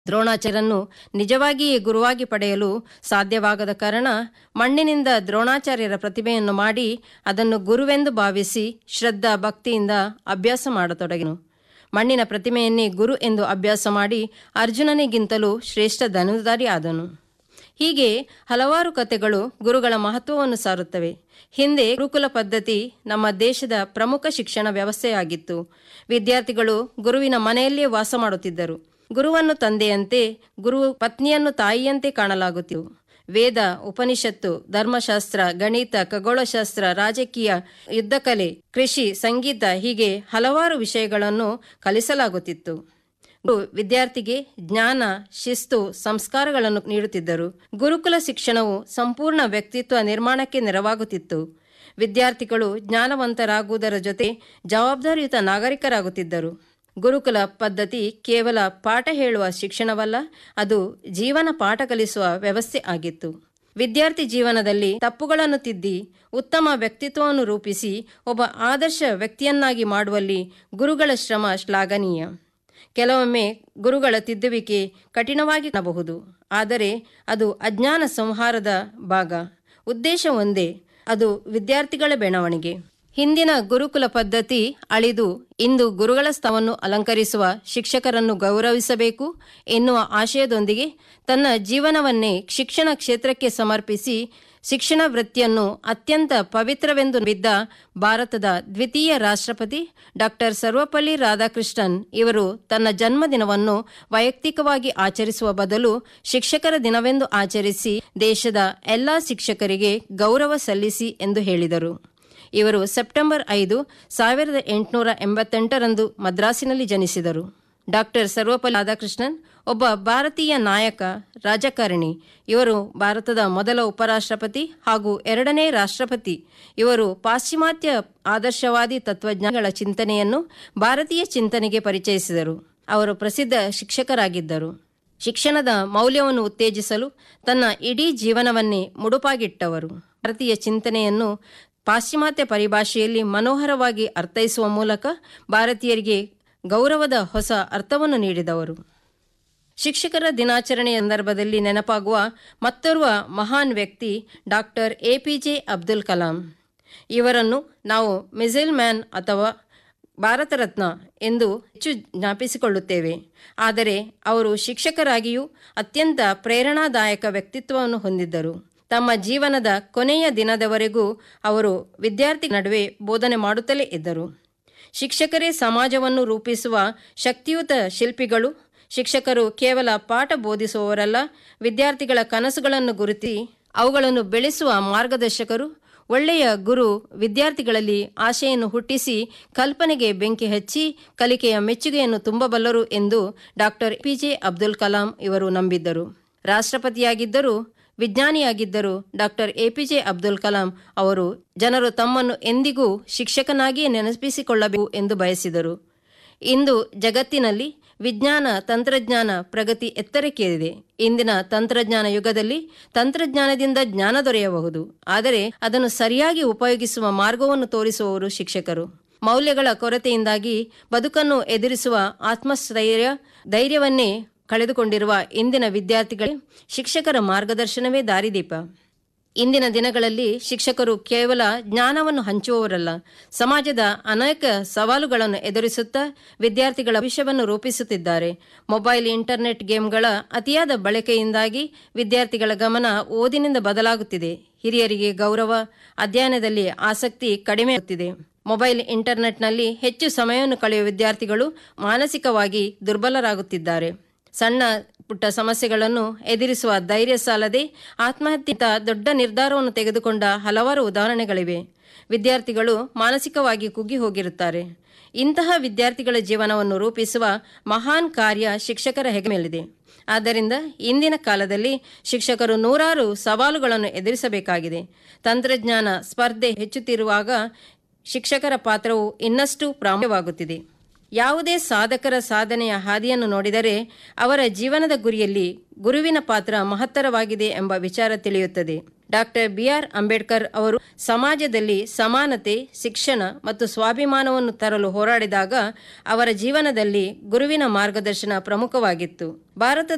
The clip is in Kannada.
ದ್ರೋಣಾಚಾರ್ಯರನ್ನು ನಿಜವಾಗಿಯೇ ಗುರುವಾಗಿ ಪಡೆಯಲು ಸಾಧ್ಯವಾಗದ ಕಾರಣ ಮಣ್ಣಿನಿಂದ ದ್ರೋಣಾಚಾರ್ಯರ ಪ್ರತಿಭೆಯನ್ನು ಮಾಡಿ ಅದನ್ನು ಗುರುವೆಂದು ಭಾವಿಸಿ ಶ್ರದ್ಧಾ ಭಕ್ತಿಯಿಂದ ಅಭ್ಯಾಸ ಮಾಡತೊಡಗಿನು ಮಣ್ಣಿನ ಪ್ರತಿಮೆಯನ್ನೇ ಗುರು ಎಂದು ಅಭ್ಯಾಸ ಮಾಡಿ ಅರ್ಜುನನಿಗಿಂತಲೂ ಶ್ರೇಷ್ಠ ಧನುಧಾರಿ ಆದನು ಹೀಗೆ ಹಲವಾರು ಕಥೆಗಳು ಗುರುಗಳ ಮಹತ್ವವನ್ನು ಸಾರುತ್ತವೆ ಹಿಂದೆ ಗುರುಕುಲ ಪದ್ಧತಿ ನಮ್ಮ ದೇಶದ ಪ್ರಮುಖ ಶಿಕ್ಷಣ ವ್ಯವಸ್ಥೆಯಾಗಿತ್ತು ವಿದ್ಯಾರ್ಥಿಗಳು ಗುರುವಿನ ಮನೆಯಲ್ಲಿಯೇ ವಾಸ ಮಾಡುತ್ತಿದ್ದರು ಗುರುವನ್ನು ತಂದೆಯಂತೆ ಗುರು ಪತ್ನಿಯನ್ನು ತಾಯಿಯಂತೆ ಕಾಣಲಾಗುತ್ತಿತ್ತು ವೇದ ಉಪನಿಷತ್ತು ಧರ್ಮಶಾಸ್ತ್ರ ಗಣಿತ ಖಗೋಳಶಾಸ್ತ್ರ ರಾಜಕೀಯ ಯುದ್ಧಕಲೆ ಕೃಷಿ ಸಂಗೀತ ಹೀಗೆ ಹಲವಾರು ವಿಷಯಗಳನ್ನು ಕಲಿಸಲಾಗುತ್ತಿತ್ತು ಗುರು ವಿದ್ಯಾರ್ಥಿಗೆ ಜ್ಞಾನ ಶಿಸ್ತು ಸಂಸ್ಕಾರಗಳನ್ನು ನೀಡುತ್ತಿದ್ದರು ಗುರುಕುಲ ಶಿಕ್ಷಣವು ಸಂಪೂರ್ಣ ವ್ಯಕ್ತಿತ್ವ ನಿರ್ಮಾಣಕ್ಕೆ ನೆರವಾಗುತ್ತಿತ್ತು ವಿದ್ಯಾರ್ಥಿಗಳು ಜ್ಞಾನವಂತರಾಗುವುದರ ಜೊತೆ ಜವಾಬ್ದಾರಿಯುತ ನಾಗರಿಕರಾಗುತ್ತಿದ್ದರು ಗುರುಕುಲ ಪದ್ಧತಿ ಕೇವಲ ಪಾಠ ಹೇಳುವ ಶಿಕ್ಷಣವಲ್ಲ ಅದು ಜೀವನ ಪಾಠ ಕಲಿಸುವ ವ್ಯವಸ್ಥೆ ಆಗಿತ್ತು ವಿದ್ಯಾರ್ಥಿ ಜೀವನದಲ್ಲಿ ತಪ್ಪುಗಳನ್ನು ತಿದ್ದಿ ಉತ್ತಮ ವ್ಯಕ್ತಿತ್ವವನ್ನು ರೂಪಿಸಿ ಒಬ್ಬ ಆದರ್ಶ ವ್ಯಕ್ತಿಯನ್ನಾಗಿ ಮಾಡುವಲ್ಲಿ ಗುರುಗಳ ಶ್ರಮ ಶ್ಲಾಘನೀಯ ಕೆಲವೊಮ್ಮೆ ಗುರುಗಳ ತಿದ್ದುವಿಕೆ ಕಠಿಣವಾಗಿ ಕಾಣಬಹುದು ಆದರೆ ಅದು ಅಜ್ಞಾನ ಸಂಹಾರದ ಭಾಗ ಉದ್ದೇಶ ಒಂದೇ ಅದು ವಿದ್ಯಾರ್ಥಿಗಳ ಬೆಳವಣಿಗೆ ಹಿಂದಿನ ಗುರುಕುಲ ಪದ್ಧತಿ ಅಳಿದು ಇಂದು ಗುರುಗಳ ಸ್ಥಾನವನ್ನು ಅಲಂಕರಿಸುವ ಶಿಕ್ಷಕರನ್ನು ಗೌರವಿಸಬೇಕು ಎನ್ನುವ ಆಶಯದೊಂದಿಗೆ ತನ್ನ ಜೀವನವನ್ನೇ ಶಿಕ್ಷಣ ಕ್ಷೇತ್ರಕ್ಕೆ ಸಮರ್ಪಿಸಿ ಶಿಕ್ಷಣ ವೃತ್ತಿಯನ್ನು ಅತ್ಯಂತ ಪವಿತ್ರವೆಂದು ಬಿದ್ದ ಭಾರತದ ದ್ವಿತೀಯ ರಾಷ್ಟ್ರಪತಿ ಡಾಕ್ಟರ್ ಸರ್ವಪಲ್ಲಿ ರಾಧಾಕೃಷ್ಣನ್ ಇವರು ತನ್ನ ಜನ್ಮದಿನವನ್ನು ವೈಯಕ್ತಿಕವಾಗಿ ಆಚರಿಸುವ ಬದಲು ಶಿಕ್ಷಕರ ದಿನವೆಂದು ಆಚರಿಸಿ ದೇಶದ ಎಲ್ಲಾ ಶಿಕ್ಷಕರಿಗೆ ಗೌರವ ಸಲ್ಲಿಸಿ ಎಂದು ಹೇಳಿದರು ಇವರು ಸೆಪ್ಟೆಂಬರ್ ಐದು ಸಾವಿರದ ಎಂಟುನೂರ ಎಂಬತ್ತೆಂಟರಂದು ಮದ್ರಾಸಿನಲ್ಲಿ ಜನಿಸಿದರು ಡಾಕ್ಟರ್ ಸರ್ವಪಲ್ಲಿ ರಾಧಾಕೃಷ್ಣನ್ ಒಬ್ಬ ಭಾರತೀಯ ನಾಯಕ ರಾಜಕಾರಣಿ ಇವರು ಭಾರತದ ಮೊದಲ ಉಪರಾಷ್ಟ್ರಪತಿ ಹಾಗೂ ಎರಡನೇ ರಾಷ್ಟ್ರಪತಿ ಇವರು ಪಾಶ್ಚಿಮಾತ್ಯ ಆದರ್ಶವಾದಿ ತತ್ವಜ್ಞಾನಿಗಳ ಚಿಂತನೆಯನ್ನು ಭಾರತೀಯ ಚಿಂತನೆಗೆ ಪರಿಚಯಿಸಿದರು ಅವರು ಪ್ರಸಿದ್ಧ ಶಿಕ್ಷಕರಾಗಿದ್ದರು ಶಿಕ್ಷಣದ ಮೌಲ್ಯವನ್ನು ಉತ್ತೇಜಿಸಲು ತನ್ನ ಇಡೀ ಜೀವನವನ್ನೇ ಮುಡುಪಾಗಿಟ್ಟವರು ಭಾರತೀಯ ಚಿಂತನೆಯನ್ನು ಪಾಶ್ಚಿಮಾತ್ಯ ಪರಿಭಾಷೆಯಲ್ಲಿ ಮನೋಹರವಾಗಿ ಅರ್ಥೈಸುವ ಮೂಲಕ ಭಾರತೀಯರಿಗೆ ಗೌರವದ ಹೊಸ ಅರ್ಥವನ್ನು ನೀಡಿದವರು ಶಿಕ್ಷಕರ ದಿನಾಚರಣೆಯ ಸಂದರ್ಭದಲ್ಲಿ ನೆನಪಾಗುವ ಮತ್ತೋರ್ವ ಮಹಾನ್ ವ್ಯಕ್ತಿ doctor A P J Abdul Kalam ಇವರನ್ನು ನಾವು ಮಿಸೈಲ್ ಮ್ಯಾನ್ ಅಥವಾ ಭಾರತ ರತ್ನ ಎಂದು ಹೆಚ್ಚು ಜ್ಞಾಪಿಸಿಕೊಳ್ಳುತ್ತೇವೆ ಆದರೆ ಅವರು ಶಿಕ್ಷಕರಾಗಿಯೂ ಅತ್ಯಂತ ಪ್ರೇರಣಾದಾಯಕ ವ್ಯಕ್ತಿತ್ವವನ್ನು ಹೊಂದಿದ್ದರು ತಮ್ಮ ಜೀವನದ ಕೊನೆಯ ದಿನದವರೆಗೂ ಅವರು ವಿದ್ಯಾರ್ಥಿ ನಡುವೆ ಬೋಧನೆ ಮಾಡುತ್ತಲೇ ಇದ್ದರು ಶಿಕ್ಷಕರೇ ಸಮಾಜವನ್ನು ರೂಪಿಸುವ ಶಕ್ತಿಯುತ ಶಿಲ್ಪಿಗಳು ಶಿಕ್ಷಕರು ಕೇವಲ ಪಾಠ ಬೋಧಿಸುವವರಲ್ಲ ವಿದ್ಯಾರ್ಥಿಗಳ ಕನಸುಗಳನ್ನು ಗುರುತಿ ಅವುಗಳನ್ನು ಬೆಳೆಸುವ ಮಾರ್ಗದರ್ಶಕರು ಒಳ್ಳೆಯ ಗುರು ವಿದ್ಯಾರ್ಥಿಗಳಲ್ಲಿ ಆಶೆಯನ್ನು ಹುಟ್ಟಿಸಿ ಕಲ್ಪನೆಗೆ ಬೆಂಕಿ ಹಚ್ಚಿ ಕಲಿಕೆಯ ಮೆಚ್ಚುಗೆಯನ್ನು ತುಂಬಬಲ್ಲರು ಎಂದು ಡಾಕ್ಟರ್ ಪಿಜೆ ಅಬ್ದುಲ್ ಕಲಾಂ ಇವರು ನಂಬಿದ್ದರು ರಾಷ್ಟ್ರಪತಿಯಾಗಿದ್ದರೂ ವಿಜ್ಞಾನಿಯಾಗಿದ್ದರು ಡಾಕ್ಟರ್ ಎಪಿಜೆ ಅಬ್ದುಲ್ ಕಲಾಂ ಅವರು ಜನರು ತಮ್ಮನ್ನು ಎಂದಿಗೂ ಶಿಕ್ಷಕನಾಗಿಯೇ ನೆನಪಿಸಿಕೊಳ್ಳಬೇಕು ಎಂದು ಬಯಸಿದರು ಇಂದು ಜಗತ್ತಿನಲ್ಲಿ ವಿಜ್ಞಾನ ತಂತ್ರಜ್ಞಾನ ಪ್ರಗತಿ ಎತ್ತರಕ್ಕೇರಿದೆ ಇಂದಿನ ತಂತ್ರಜ್ಞಾನ ಯುಗದಲ್ಲಿ ತಂತ್ರಜ್ಞಾನದಿಂದ ಜ್ಞಾನ ದೊರೆಯಬಹುದು ಆದರೆ ಅದನ್ನು ಸರಿಯಾಗಿ ಉಪಯೋಗಿಸುವ ಮಾರ್ಗವನ್ನು ತೋರಿಸುವವರು ಶಿಕ್ಷಕರು ಮೌಲ್ಯಗಳ ಕೊರತೆಯಿಂದಾಗಿ ಬದುಕನ್ನು ಎದುರಿಸುವ ಆತ್ಮಸ್ಥೈರ್ಯ ಧೈರ್ಯವನ್ನೇ ಕಳೆದುಕೊಂಡಿರುವ ಇಂದಿನ ವಿದ್ಯಾರ್ಥಿಗಳೇ ಶಿಕ್ಷಕರ ಮಾರ್ಗದರ್ಶನವೇ ದಾರಿದೀಪ ಇಂದಿನ ದಿನಗಳಲ್ಲಿ ಶಿಕ್ಷಕರು ಕೇವಲ ಜ್ಞಾನವನ್ನು ಹಂಚುವವರಲ್ಲ ಸಮಾಜದ ಅನೇಕ ಸವಾಲುಗಳನ್ನು ಎದುರಿಸುತ್ತಾ ವಿದ್ಯಾರ್ಥಿಗಳ ಭವಿಷ್ಯವನ್ನು ರೂಪಿಸುತ್ತಿದ್ದಾರೆ ಮೊಬೈಲ್ ಇಂಟರ್ನೆಟ್ ಗೇಮ್ಗಳ ಅತಿಯಾದ ಬಳಕೆಯಿಂದಾಗಿ ವಿದ್ಯಾರ್ಥಿಗಳ ಗಮನ ಓದಿನಿಂದ ಬದಲಾಗುತ್ತಿದೆ ಹಿರಿಯರಿಗೆ ಗೌರವ ಅಧ್ಯಯನದಲ್ಲಿ ಆಸಕ್ತಿ ಕಡಿಮೆಯಾಗುತ್ತಿದೆ ಮೊಬೈಲ್ ಇಂಟರ್ನೆಟ್ನಲ್ಲಿ ಹೆಚ್ಚು ಸಮಯವನ್ನು ಕಳೆಯುವ ವಿದ್ಯಾರ್ಥಿಗಳು ಮಾನಸಿಕವಾಗಿ ದುರ್ಬಲರಾಗುತ್ತಿದ್ದಾರೆ ಸಣ್ಣ ಪುಟ್ಟ ಸಮಸ್ಯೆಗಳನ್ನು ಎದುರಿಸುವ ಧೈರ್ಯ ಸಾಲದೆ ಆತ್ಮಹತ್ಯೆತ ದೊಡ್ಡ ನಿರ್ಧಾರವನ್ನು ತೆಗೆದುಕೊಂಡ ಹಲವಾರು ಉದಾಹರಣೆಗಳಿವೆ ವಿದ್ಯಾರ್ಥಿಗಳು ಮಾನಸಿಕವಾಗಿ ಕುಗ್ಗಿ ಹೋಗಿರುತ್ತಾರೆ ಇಂತಹ ವಿದ್ಯಾರ್ಥಿಗಳ ಜೀವನವನ್ನು ರೂಪಿಸುವ ಮಹಾನ್ ಕಾರ್ಯ ಶಿಕ್ಷಕರ ಹೆಗಮೇಲಿದೆ ಆದ್ದರಿಂದ ಇಂದಿನ ಕಾಲದಲ್ಲಿ ಶಿಕ್ಷಕರು ನೂರಾರು ಸವಾಲುಗಳನ್ನು ಎದುರಿಸಬೇಕಾಗಿದೆ ತಂತ್ರಜ್ಞಾನ ಸ್ಪರ್ಧೆ ಹೆಚ್ಚುತ್ತಿರುವಾಗ ಶಿಕ್ಷಕರ ಪಾತ್ರವು ಇನ್ನಷ್ಟು ಪ್ರಾಮುಖ್ಯವಾಗುತ್ತಿದೆ ಯಾವುದೇ ಸಾಧಕರ ಸಾಧನೆಯ ಹಾದಿಯನ್ನು ನೋಡಿದರೆ ಅವರ ಜೀವನದ ಗುರಿಯಲ್ಲಿ ಗುರುವಿನ ಪಾತ್ರ ಮಹತ್ತರವಾಗಿದೆ ಎಂಬ ವಿಚಾರ ತಿಳಿಯುತ್ತದೆ ಡಾಕ್ಟರ್ ಬಿ ಆರ್ ಅಂಬೇಡ್ಕರ್ ಅವರು ಸಮಾಜದಲ್ಲಿ ಸಮಾನತೆ ಶಿಕ್ಷಣ ಮತ್ತು ಸ್ವಾಭಿಮಾನವನ್ನು ತರಲು ಹೋರಾಡಿದಾಗ ಅವರ ಜೀವನದಲ್ಲಿ ಗುರುವಿನ ಮಾರ್ಗದರ್ಶನ ಪ್ರಮುಖವಾಗಿತ್ತು ಭಾರತದ